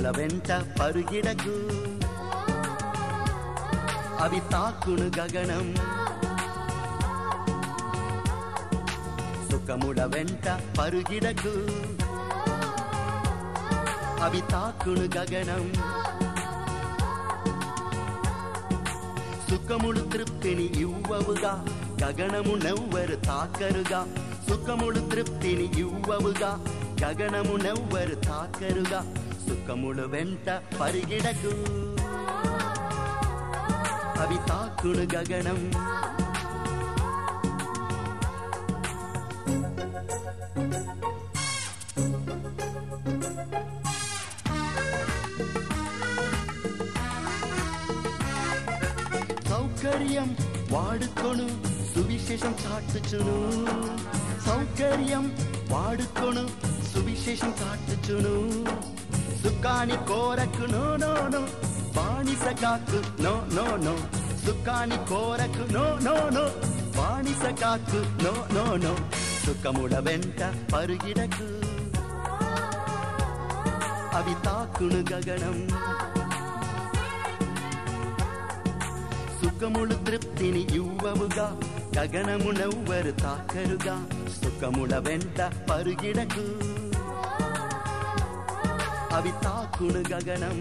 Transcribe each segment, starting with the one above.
వెంట పరుగిడకు అవి తాకును గగనం సుఖముల వెంట పరుగిడకు అవి తాకును గగనం సుఖములు తృప్తిని ఇవ్వవుగా గగనము నెవ్వరు తాకరుగా సుఖములు తృప్తిని ఇవ్వవుగా గగనము నెవ్వరు తాకరుగా సుఖములు వెంట పరిగిడకు అవి తాకును గగనం సౌకర్యం వాడుకొను సువిశేషం చాటుచును సౌకర్యం వాడుకొను సువిశేషం చాటుచును సుఖాని కోరకు నో నో నో బానిస కాకు నో నో నో సుఖాని కోరకు నో నో నో బానిస కాకు నో నో నో సుఖముల వెంట పరుగిడకు అవి తాకును గగనం సుఖములు తృప్తిని ఇవ్వవుగా గగనము నవ్వరు తాకరుగా సుఖముల వెంట పరుగిడకు అవి తాకును గగనం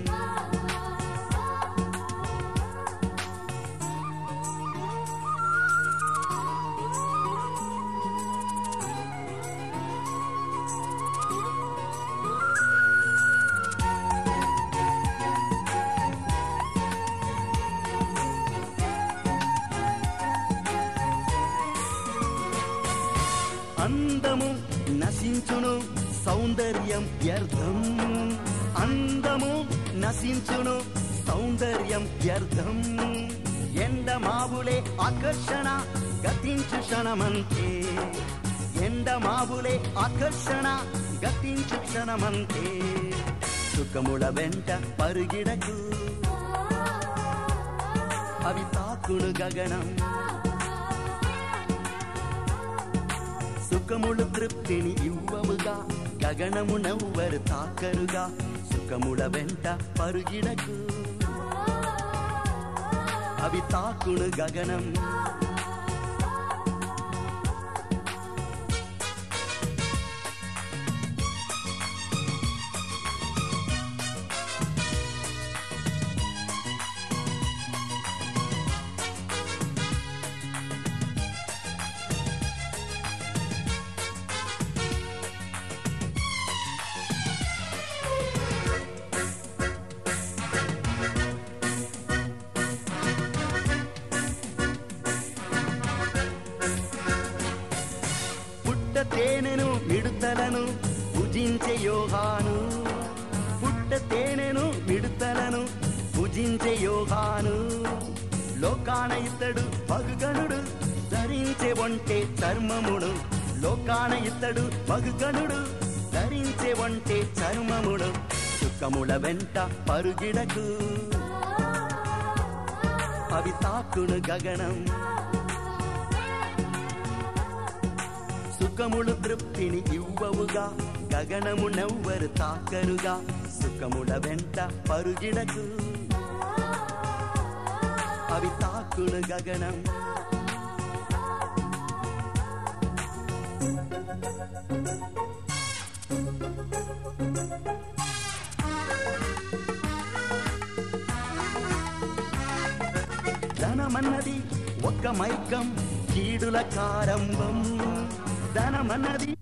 అందము నశించును సౌందర్యం వ్యర్థం అందము నశించును సౌందర్యం వ్యర్థం ఎండమావులే ఆకర్షణ గతించు క్షణమంతే ఎండమావులే ఆకర్షణ గతించు క్షణమంతే సుఖముల వెంట పరుగిడకు అవి తాకును గగనం సుఖములు తృప్తిని ఇవ్వముగా గగనము నవ్వరు తాకరుగా సుఖముల వెంట పరుగిడకు అవి తాకును గగనం పుట్ట తేనెను మిడుతలను భుజించే యోగాను పుట్ట తేనెను మిడుతలను భుజించే యోగాను లోకాన ఇతడు పగుగణుడు ధరించే వంటే చర్మముడు లోకాన ఇతడు పగుగణుడు ధరించే వంటే చర్మముడు సుఖముల వెంట పరుగిడకు అవి తాకును గగనం సుఖములు తృప్తిని ఇవ్వవుగా గగనము నవ్వరు తాకరుగా సుఖముల వెంట పరుగిడకు అవి తాకును గగనం ధనమన్నది ఒక్క మైకం కీడుల కారంభం ధనమన్నది